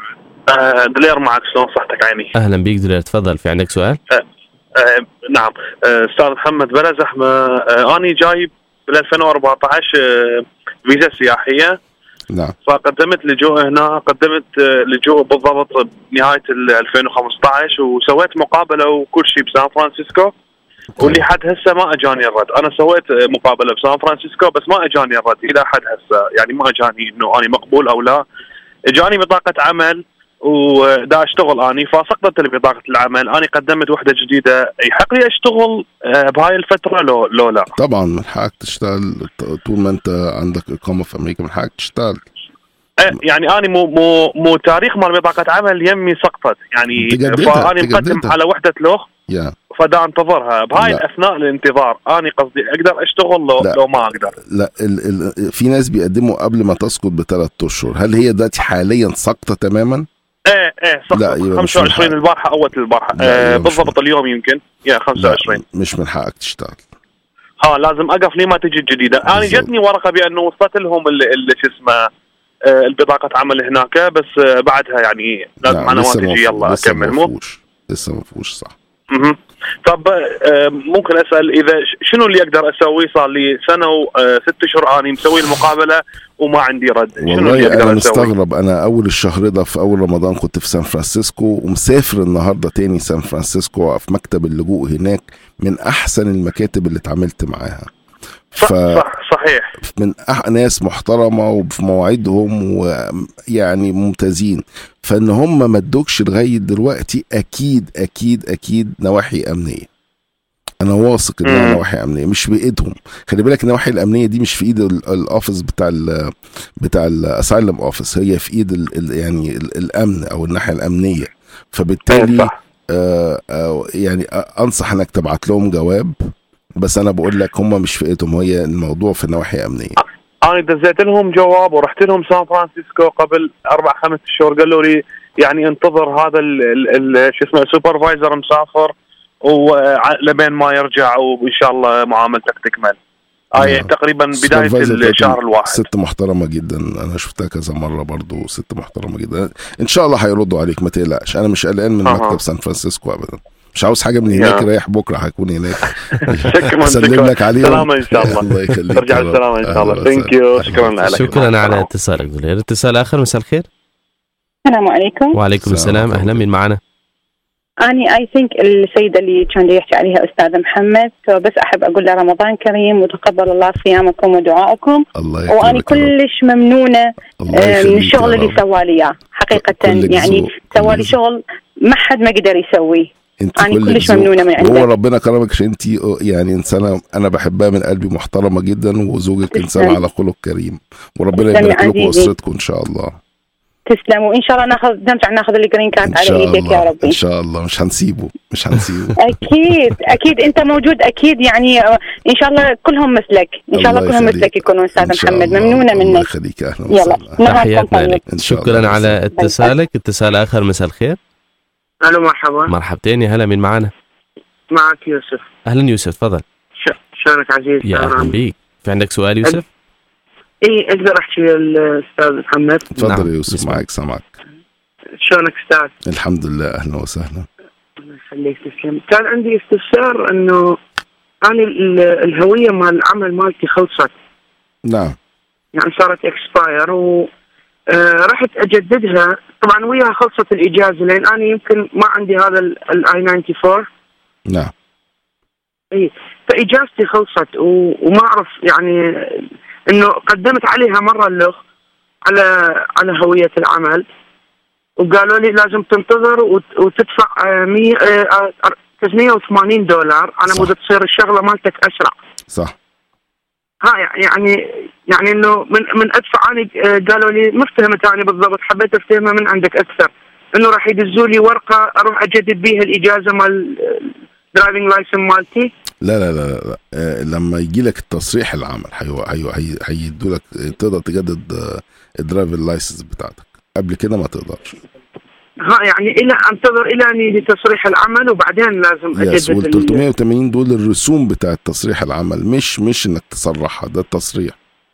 آه دلير معك شلون صحتك عيني اهلا بيك دولار تفضل في عندك سؤال آه آه نعم آه استاذ محمد بلا زحمه آه اني جايب بال 2014 آه فيزا سياحيه نعم فقدمت لجوء هنا قدمت آه لجوء بالضبط بنهايه ال 2015 وسويت مقابله وكل شيء بسان فرانسيسكو واللي حد هسه ما اجاني الرد، انا سويت آه، مقابله بسان فرانسيسكو بس ما اجاني الرد الى حد هسه يعني ما اجاني انه انا مقبول او لا. اجاني بطاقه عمل ودا اشتغل اني فسقطت لي بطاقه العمل، انا قدمت وحده جديده، يحق لي اشتغل آه، بهاي الفتره لو لو لا؟ طبعا من حقك تشتغل ط- طول ما انت عندك اقامه في امريكا من حقك تشتغل آه، يعني انا مو مو مو تاريخ مال بطاقه عمل يمي سقطت يعني تجددها- فاني مقدم تجددها. على وحده لغ يا فدا انتظرها بهاي لا. اثناء الانتظار انا قصدي اقدر اشتغل لو لا. لو ما اقدر لا ال ال في ناس بيقدموا قبل ما تسقط بثلاث اشهر هل هي دلوقتي حاليا ساقطه تماما ايه ايه صح لا، يبقى مش من 25 حقك. البارحه اول البارحه لا، آه يبقى مش بالضبط اليوم يمكن يا 25 مش من حقك تشتغل ها لازم اقف لي ما تجي الجديده انا بالضبط. جتني ورقه بانه وصلت لهم اللي, اللي شو اسمه آه البطاقه عمل هناك بس آه بعدها يعني لازم لا، انا ما لسه تجي فيهوش- يلا لسه اكمل ما مو فيهوش لسه ما فيهوش صح مهم. طب آه، ممكن اسال اذا ش- شنو اللي اقدر اسويه صار لي سنه وست اشهر اني مسوي المقابله وما عندي رد شنو اللي والله اقدر انا اسوي؟ مستغرب انا اول الشهر ده في اول رمضان كنت في سان فرانسيسكو ومسافر النهارده تاني سان فرانسيسكو في مكتب اللجوء هناك من احسن المكاتب اللي اتعاملت معاها ف... صح صحيح من أح... ناس محترمه وفي مواعيدهم ويعني ممتازين فان هم ما ادوكش لغايه دلوقتي اكيد اكيد اكيد نواحي امنيه انا واثق انها مم. نواحي امنيه مش بايدهم خلي بالك النواحي الامنيه دي مش في ايد ال- الاوفيس بتاع ال بتاع الاسايلم اوفيس هي في ايد ال ال يعني ال الامن او الناحيه الامنيه فبالتالي آه آه يعني آه انصح انك تبعت لهم جواب بس انا بقول لك هم مش في ايدهم هي الموضوع في نواحي امنيه انا دزيت لهم جواب ورحت لهم سان فرانسيسكو قبل اربع خمس شهور قالوا لي يعني انتظر هذا ال ال ال شو اسمه السوبرفايزر مسافر ولبين ما يرجع وان شاء الله معاملتك تكمل هاي تقريبا بدايه Supervisor بتاعتهم الشهر الواحد ست محترمه جدا انا شفتها كذا مره برضو ست محترمه جدا ان شاء الله هيردوا عليك ما تقلقش انا مش قلقان من أها. مكتب سان فرانسيسكو ابدا مش عاوز حاجه من هناك يا. رايح بكره هيكون هناك شكرا اسلم شكرا. لك عليهم سلامة ان شاء الله الله يخليك ترجع يا رب. بالسلامه ان شاء الله أهلا ثانك يو شكرا لك شكرا على اتصالك دولار اتصال اخر مساء الخير السلام عليكم وعليكم السلام اهلا من معنا اني اي ثينك السيده اللي كان يحكي عليها استاذ محمد بس احب اقول له رمضان كريم وتقبل الله صيامكم ودعائكم الله واني كلش ممنونه الله آه، من يخليك الشغل يا اللي رب. سوى لي اياه حقيقه كلك يعني ذوق، سوى لي شغل ما حد ما قدر يسويه انت اني كلك كلش ذوق. ممنونه من وهو عندك ربنا كرمك عشان انت يعني انسانه انا بحبها من قلبي محترمه جدا وزوجك انسان تسلم. على خلق كريم وربنا تسلم يا يبارك لكم عزيزي. واسرتكم ان شاء الله تسلم وان شاء الله ناخذ نرجع ناخذ الجرين كارد ان على شاء ايدك يا الله ربي ان شاء الله مش هنسيبه مش هنسيبه اكيد اكيد انت موجود اكيد يعني آه، ان شاء الله كلهم مثلك ان شاء الله الله كلهم يخليك. مثلك يكونوا استاذ إن شاء محمد الله. ممنونه الله منك يخليك اهلا يلا وسهلا نهاركم تحياتنا طيب لك إن شاء شكرا الله. على اتصالك اتصال اخر مساء الخير الو مرحبا مرحبتين يا هلا من معنا معك يوسف اهلا يوسف تفضل ش- شلونك عزيز يا اهلا تمام. بيك في عندك سؤال يوسف اي اقدر احكي للاستاذ محمد اتفضل نعم، يا يوسف بسم معاك سامعك شلونك استاذ الحمد لله اهلا وسهلا الله يخليك تسلم كان عندي استفسار انه انا ال- الهويه مال العمل مالتي خلصت نعم يعني صارت اكسباير و آه، رحت اجددها طبعا وياها خلصت الاجازه لان انا يمكن ما عندي هذا الاي 94 نعم اي فاجازتي خلصت و... وما اعرف يعني انه قدمت عليها مره اللغ على على هويه العمل وقالوا لي لازم تنتظر وت... وتدفع آه، مية... آه، آه، 980 دولار على صح. مود تصير الشغله مالتك اسرع صح ها يعني يعني انه من من ادفع انا آه، قالوا لي ما افتهمت يعني بالضبط حبيت افتهمها من عندك اكثر انه راح يدزوا لي ورقه اروح اجدد بيها الاجازه مال درايفنج لايسن مالتي لا لا لا لا, لا. آه لما يجي لك التصريح العمل هيو هيو هي- هيدوا لك تقدر تجدد آه، الدرايفر لايسنس بتاعتك قبل كده ما تقدرش ها يعني الى انتظر الى ان يجي تصريح العمل وبعدين لازم يس اجدد وال ال- 380 دول الرسوم بتاعت تصريح العمل مش مش انك تصرحها ده التصريح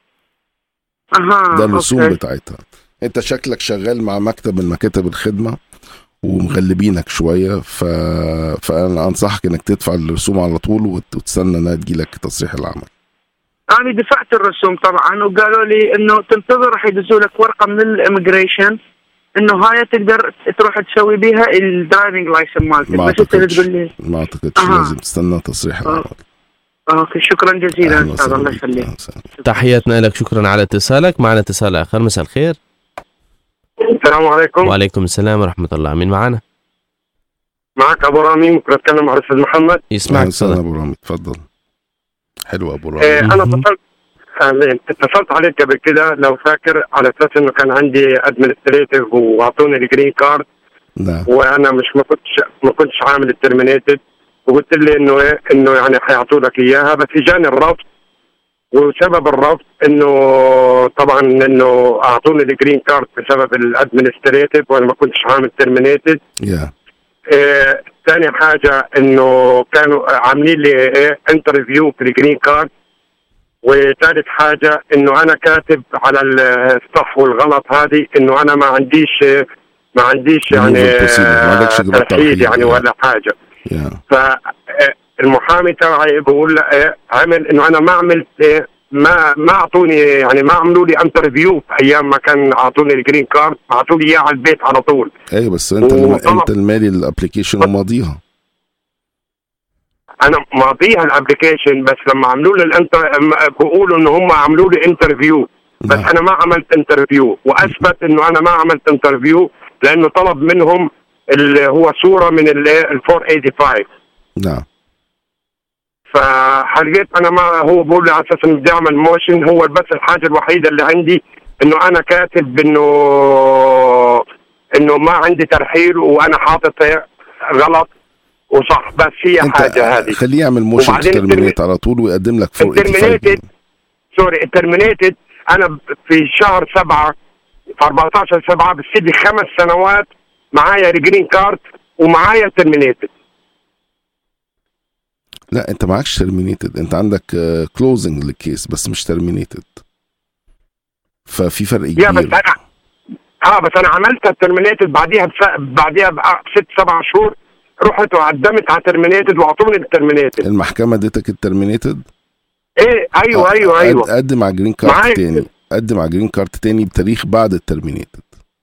اها ده الرسوم أوكي. بتاعتها انت شكلك شغال مع مكتب من مكاتب الخدمه ومغلبينك شويه ف... فانا انصحك انك تدفع الرسوم على طول وت- وتستنى انها تجيلك تصريح العمل انا دفعت الرسوم طبعا وقالوا لي انه تنتظر راح يدزوا لك ورقه من الاميجريشن انه هاي تقدر تروح تسوي بيها الدرايفنج لايسن مالتك ما بس انت اعتقدش تقول لي ما اعتقدش أها. لازم تستنى تصريح العمل اوكي شكرا جزيلا أهلا استاذ وسهلا الله بك. يخليك تحياتنا لك شكرا على اتصالك معنا اتصال آخر مساء الخير السلام عليكم وعليكم السلام ورحمة الله مين معنا معك ابو رامي ممكن اتكلم مع الاستاذ محمد يسمعك أهلا وسهلا تفضل ابو رامي اتفضل حلو ابو رامي إيه انا اتصلت اهلين اتصلت عليك قبل كده لو فاكر على اساس انه كان عندي ادمنستريتيف واعطوني الجرين كارد نعم وانا مش ما كنتش ما كنتش عامل الترمينيتد وقلت لي انه ايه انه يعني حيعطوا لك اياها بس اجاني الرفض وسبب الرفض انه طبعا انه اعطوني الجرين كارد بسبب الادمنستريتيف وانا ما كنتش عامل ترمينيتد يا إيه، تاني حاجة انه كانوا عاملين لي ايه انترفيو في الجرين كارد وثالث حاجة انه انا كاتب على الصح والغلط هذه انه انا ما عنديش إيه، ما عنديش يعني Removal proceeding. ما عندكش إجراء ترحيل ترحيل يعني يعني. ولا حاجة يا فالمحامي تبعي بقول له إيه، عمل انه انا ما عملت إيه، ما ما اعطوني يعني ما عملوا لي انترفيو في ايام ما كان اعطوني الجرين كارد اعطوا لي اياه على البيت على طول ايوه بس انت الم... وطلب- انت المالي الابلكيشن وماضيها انا ماضيها الابلكيشن بس لما عملوا لي الانتر بيقولوا ان هم عملوا لي انترفيو بس انا ما عملت انترفيو واثبت انه انا ما عملت انترفيو لانه طلب منهم اللي هو صوره من ال 485 نعم فحلقيت انا ما هو بقول لي على اساس انه بدي اعمل موشن هو بس الحاجه الوحيده اللي عندي انه انا كاتب انه انه ما عندي ترحيل وانا حاطط غلط وصح بس هي حاجه هذه خليه يعمل موشن وبعدين ترمينيت على طول ويقدم لك فوق الترمينيتد سوري الترمينيتد انا في شهر سبعة في 14 سبعة بصير لي خمس سنوات معايا الجرين كارد ومعايا الترمينيتد لا انت معكش ترمينيتد انت عندك كلوزنج للكيس بس مش ترمينيتد ففي فرق يا بس كبير انا اه بس انا عملت الترمينيتد بعديها بس... بعديها بست سبع شهور رحت وقدمت على ترمينيتد واعطوني الترمينيتد المحكمه اديتك الترمينيتد ايه ايوه ايوه ايوه قدم على جرين كارد معاك. تاني قدم على جرين كارد تاني بتاريخ بعد الترمينيتد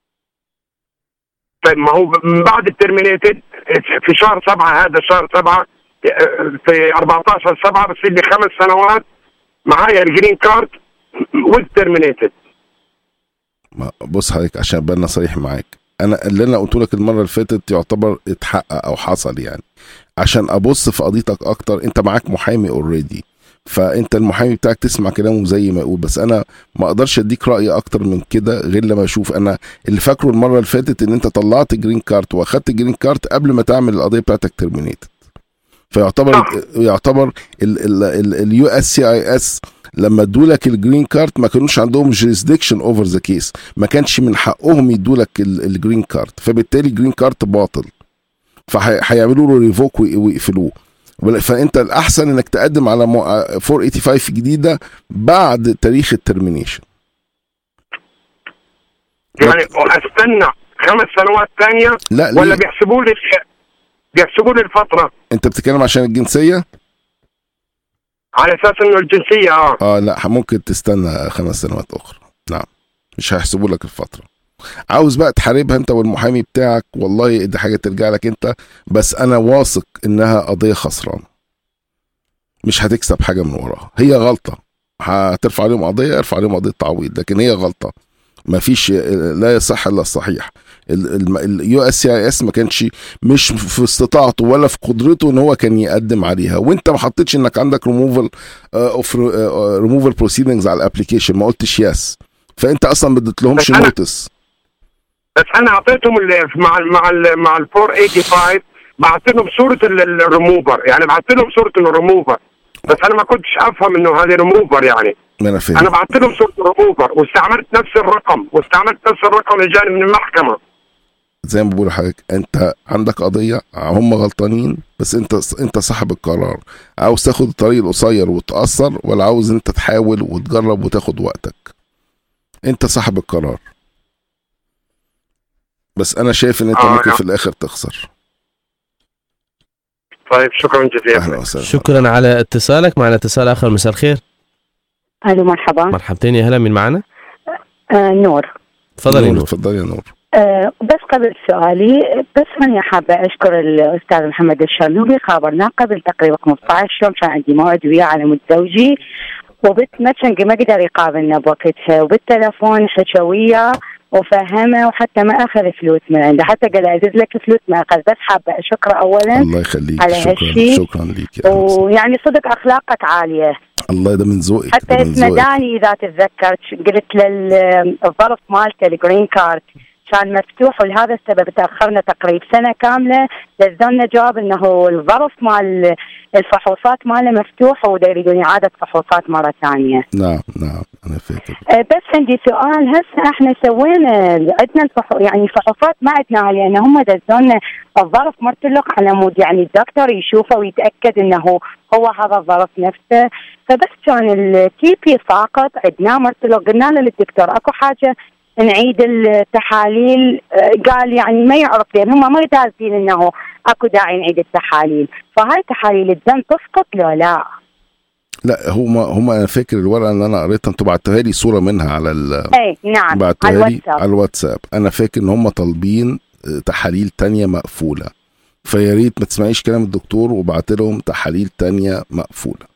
طيب ما هو من بعد الترمينيتد في شهر سبعة هذا شهر سبعة في 14 سبعة بصير لي خمس سنوات معايا الجرين كارد والترمينيتد ما- بص حضرتك عشان ابقى انا صريح معاك انا اللي انا قلت لك المره اللي فاتت يعتبر اتحقق او حصل يعني عشان ابص في قضيتك اكتر انت معاك محامي اوريدي فانت المحامي بتاعك تسمع كلامه زي ما يقول بس انا ما اقدرش اديك راي اكتر من كده غير لما اشوف انا اللي فاكره المره اللي فاتت ان انت طلعت جرين كارت واخدت جرين كارت قبل ما تعمل القضيه بتاعتك ترمينيتد فيعتبر يعتبر اليو اس سي اي اس لما ادوا لك الجرين كارت ما كانوش عندهم جوريسدكشن اوفر ذا كيس ما كانش من حقهم يدوا لك الجرين كارت فبالتالي الجرين كارت باطل فهيعملوا له ريفوك ويقفلوه ولا- فانت الاحسن انك تقدم على مو- 485 جديده بعد تاريخ الترمينيشن يعني استنى خمس سنوات ثانية لا ولا ليه؟ بيحسبوا لي بيحسبوا لي الفترة انت بتتكلم عشان الجنسيه على اساس انه الجنسية اه اه لا ممكن تستنى خمس سنوات اخرى نعم مش هيحسبوا لك الفتره عاوز بقى تحاربها انت والمحامي بتاعك والله دي حاجه ترجع لك انت بس انا واثق انها قضيه خسرانه مش هتكسب حاجه من وراها هي غلطه هترفع عليهم قضيه ارفع عليهم قضيه تعويض لكن هي غلطه ما فيش لا يصح الا الصحيح اليو اس سي اي اس ما كانش مش في استطاعته ولا في قدرته ان هو كان يقدم عليها وانت ما حطيتش انك عندك ريموفال اوف ريموفال بروسيدنجز على الابلكيشن ما قلتش يس فانت اصلا ما اديتلهمش بس أنا- نوتس بس انا اعطيتهم ال- مع ال مع ال مع ال 485 بعت لهم صوره ال- ال- الريموفر يعني بعت لهم صوره الريموفر بس انا ما كنتش افهم انه هذه ريموفر يعني ما انا فاهم انا بعت لهم صوره الريموفر واستعملت نفس الرقم واستعملت نفس الرقم اللي جاني من المحكمه زي ما بقول لحضرتك انت عندك قضيه هم غلطانين بس انت انت صاحب القرار عاوز تاخد الطريق القصير وتاثر ولا عاوز انت تحاول وتجرب وتاخد وقتك انت صاحب القرار بس انا شايف ان انت آه، ممكن نعم. في الاخر تخسر طيب شكرا جزيلا اهلا وسهلا شكرا على اتصالك معنا اتصال اخر مساء الخير الو مرحبا مرحبتين يا هلا من معنا آه نور تفضلي نور تفضلي يا نور آه بس قبل سؤالي بس أنا حابة أشكر الأستاذ محمد الشرنوبي خابرنا قبل تقريبا 15 يوم كان عندي موعد وياه على مود زوجي وبت ما كان ما قدر يقابلنا بوقتها وبالتلفون حكى وياه وفهمه وحتى ما أخذ فلوس من عنده حتى قال أزيد لك فلوس ما أخذ بس حابة أشكره أولا الله يخليك على شكرا هالشي شكرا ليك يا ويعني صدق أخلاقك عالية الله ده من ذوقك حتى ده من اسمه ذوقك داني اذا تتذكر قلت له ال- الظرف مالته الجرين كارد كان مفتوح ولهذا السبب تاخرنا تقريبا سنه كامله نزلنا جواب انه الظرف مال الفحوصات ماله مفتوح ودا يريدون اعاده فحوصات مره ثانيه. نعم نعم انا فاكر أه، بس عندي سؤال هسه احنا سوينا عندنا الفحو يعني فحوصات ما عندنا لان هم دزونا الظرف مرتلق على مود يعني الدكتور يشوفه ويتاكد انه هو هذا الظرف نفسه فبس كان التي بي ساقط عندنا مرتلق قلنا له للدكتور اكو حاجه نعيد التحاليل أه، قال يعني ما يعرف لان هم ما دازين انه اكو داعي نعيد التحاليل فهاي تحاليل الدم تسقط لو لا لا هما هما انا فاكر الورقه اللي انا قريتها انتوا بعتها لي صوره منها على ال اي نعم بعتها على لي الواتساب على الواتساب انا فاكر ان هم طالبين آه، تحاليل تانية مقفوله فيا ريت ما تسمعيش كلام الدكتور وبعت لهم تحاليل تانية مقفوله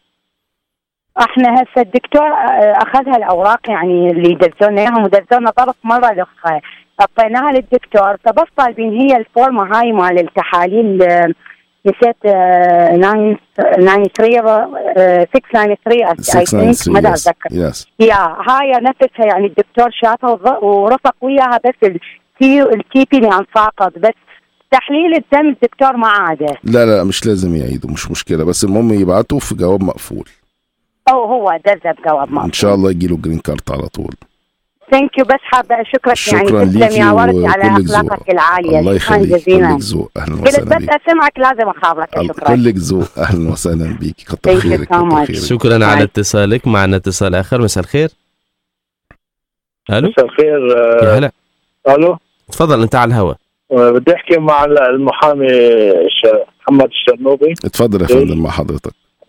احنا هسه الدكتور اه، اخذها الاوراق يعني اللي دزونا اياهم ودزونا ظرف مره الاخرى اعطيناها للدكتور فبس طالبين هي الفورمه هاي مال التحاليل اه، نسيت اه، 9 93 اه، 693 I think ما دا اتذكر يس يا هاي نفسها يعني الدكتور شافها وظ- ورفق وياها بس التي التي بي اللي ساقط بس تحليل الدم الدكتور ما عاده لا لا مش لازم يعيدوا مش مشكله بس المهم يبعتوا في جواب مقفول او هو دزب جواب ما ان شاء الله يجي له جرين كارت على طول ثانك يو بس حابه اشكرك شكراً يعني تسلم ليكي يا وردي على وكلك ذوق. اخلاقك العاليه الله شكرا يخليك جزيلا كلك ذوق اهلا قلت وسهلا بس بيك اسمعك لازم اخابرك شكرا كلك ذوق اهلا وسهلا بيكي كتر Thank you خيرك so كتر much. خيرك شكرا على اتصالك معنا اتصال اخر مساء الخير الو مساء الخير يا هلا الو تفضل انت على الهواء آه، بدي احكي مع المحامي الش- محمد الشرنوبي اتفضل يا فندم مع حضرتك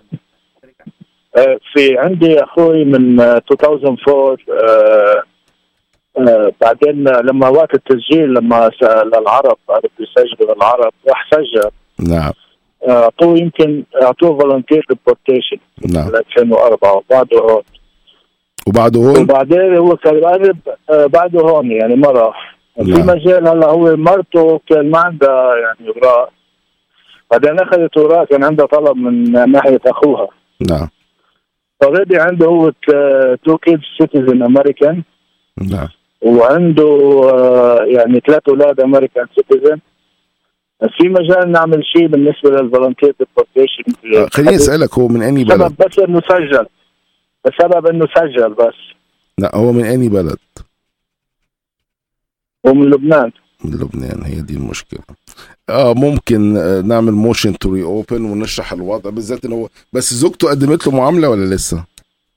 آه، في عندي اخوي من آه، 2004 آه، آه، بعدين لما وقت التسجيل لما سأل العرب عرف يسجل العرب راح سجل نعم آه، اعطوه يمكن اعطوه فولنتير ديبورتيشن نعم 2004 وبعده هون وبعده هون وبعدين هو كان قرب آه، بعده هون يعني ما راح في نعم. مجال هلا هو مرته كان ما عندها يعني اوراق بعدين اخذت اوراق كان عندها طلب من ناحيه اخوها نعم اوريدي عنده هو تو كيدز سيتيزن امريكان نعم وعنده آه، يعني ثلاث اولاد امريكان سيتيزن في مجال نعمل شيء بالنسبه للفولنتير ديبورتيشن آه، خليني اسالك هو من اني بلد سبب بس انه سجل السبب انه سجل بس لا هو من اني بلد ومن لبنان من لبنان هي دي المشكله اه ممكن آه، نعمل موشن تو ري اوبن ونشرح الوضع بالذات ان هو بس زوجته قدمت له معامله ولا لسه؟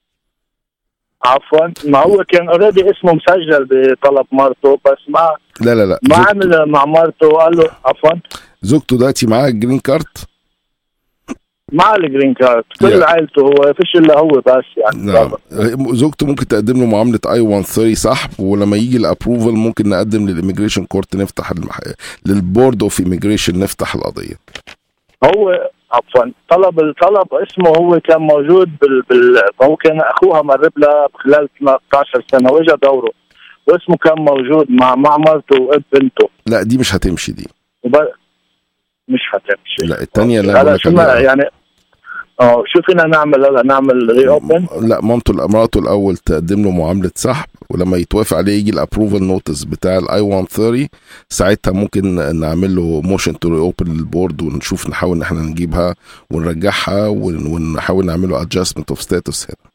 عفوا ما هو كان اوريدي اسمه مسجل بطلب مرته بس ما لا لا لا ما زوج- عمل مع مرته وقال له عفوا زوجته دلوقتي معاها الجرين كارت مع الجرين كارد كل يا. عائلته هو فيش الا هو بس يعني نعم آه، زوجته ممكن تقدم له معامله اي 130 سحب ولما يجي الابروفل ممكن نقدم للإيميجريشن كورت نفتح المح... للبورد اوف إيميجريشن نفتح القضيه هو عفوا طلب الطلب اسمه هو كان موجود بال, بال هو كان اخوها مرب لها خلال 13 سنه واجا دوره واسمه كان موجود مع مع مرته وابن بنته لا دي مش هتمشي دي وب- مش هتمشي لا التانية لا هلا بقول لك شو ما عليها. يعني اه شو فينا نعمل هلا نعمل ري اوبن لا مامته مراته الاول تقدم له معامله سحب ولما يتوافق عليه يجي الابروفال نوتس بتاع الاي 130 ساعتها ممكن نعمل له موشن تو ري اوبن البورد ونشوف نحاول ان احنا نجيبها ونرجعها ون- ونحاول نعمل له ادجستمنت اوف ستاتس هنا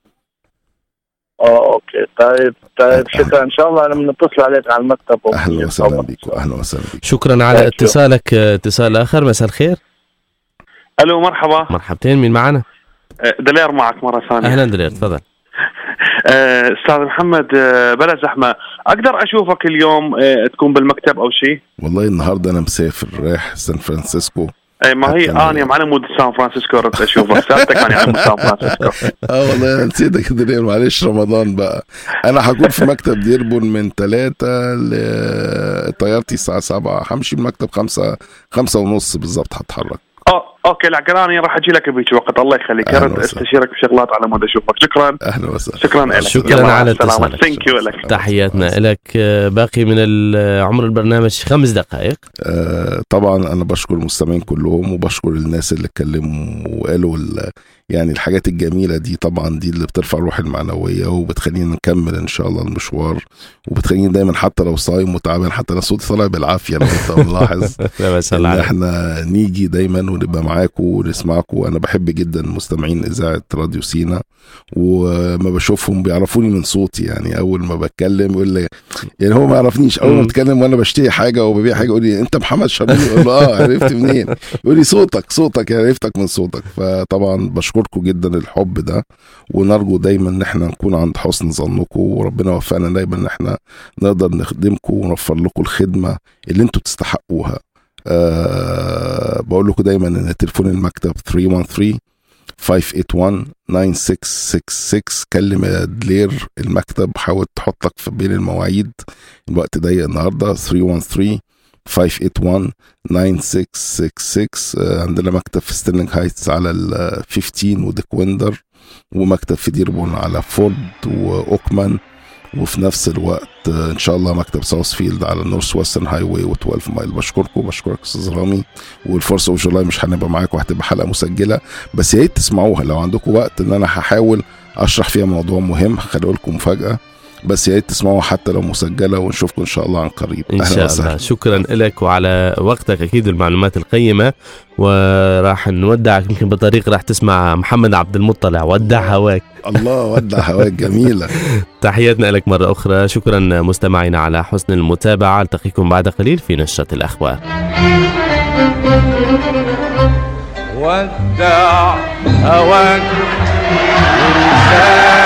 اه اوكي طيب طيب شكرا ان شاء الله انا بنتصل عليك على المكتب اهلا وسهلا بيكم اهلا وسهلا بيكم شكرا على اتصالك آه، اتصال اخر مساء الخير الو مرحبا مرحبتين مين معنا آه، دلير معك مره ثانيه اهلا دلير تفضل آه، استاذ محمد آه، بلا زحمه اقدر اشوفك اليوم آه، تكون بالمكتب او شيء والله النهارده انا مسافر رايح سان فرانسيسكو اي ما هي انا على مود سان فرانسيسكو ردت اشوفك سالتك انا على مود سان فرانسيسكو اه والله انا نسيتك يا دنيا معلش رمضان بقى انا هكون في مكتب ديربون من ثلاثة ل طيارتي الساعة سبعة همشي المكتب خمسة خمسة ونص بالظبط هتحرك اه اوكي لا قراني راح اجي لك بهيك وقت الله يخليك يا أهلا ريت وسهلا. استشيرك بشغلات على مود اشوفك شكرا اهلا وسهلا شكرا لك شكرا على اتصالك ثانك يو لك تحياتنا لك آه، باقي من ال- عمر البرنامج خمس دقائق آه طبعا انا بشكر المستمعين كلهم وبشكر الناس اللي اتكلموا وقالوا ال- يعني الحاجات الجميلة دي طبعا دي اللي بترفع الروح المعنوية وبتخلينا نكمل ان شاء الله المشوار وبتخليني دايما حتى لو صايم وتعبان حتى انا صوتي طالع بالعافية لو انت ملاحظ لا بس ان الله عليك. احنا نيجي دايما ونبقى معاكم ونسمعكم انا بحب جدا مستمعين اذاعه راديو سينا وما بشوفهم بيعرفوني من صوتي يعني اول ما بتكلم يقول لي يعني هو ما يعرفنيش اول ما مم. بتكلم وانا بشتري حاجه او ببيع حاجه يقول لي انت محمد شربيني اقول له اه عرفت منين يقول لي صوتك صوتك يعني عرفتك من صوتك فطبعا بشكركم جدا الحب ده ونرجو دايما ان احنا نكون عند حسن ظنكم وربنا يوفقنا دايما ان احنا نقدر نخدمكم ونوفر لكم الخدمه اللي انتوا تستحقوها أه بقول لكم دايما ان تليفون المكتب 313 581 9666 كلم يا دلير المكتب حاول تحطك في بين المواعيد الوقت ضيق النهارده 313 581 9666 آه، عندنا مكتب في ستيرلينج هايتس على ال 15 وديك ويندر ومكتب في ديربون على فورد واوكمان وفي نفس الوقت آه، ان شاء الله مكتب ساوث فيلد على النورث ويسترن هاي واي و12 مايل بشكركم بشكرك استاذ رامي والفرصه اوف جولاي مش هنبقى معاكم هتبقى حلقه مسجله بس يا ريت تسمعوها لو عندكم وقت ان انا هحاول اشرح فيها موضوع مهم هخليه لكم مفاجاه بس يا ريت تسمعوها حتى لو مسجله ونشوفكم ان شاء الله عن قريب ان أهلا شاء وسهلا. الله شكرا لك وعلى وقتك اكيد والمعلومات القيمه وراح نودعك يمكن بطريقه راح تسمع محمد عبد المطلع ودع هواك الله ودع هواك جميله تحياتنا لك مره اخرى شكرا مستمعينا على حسن المتابعه التقيكم بعد قليل في نشره الاخبار ودع هواك وانساك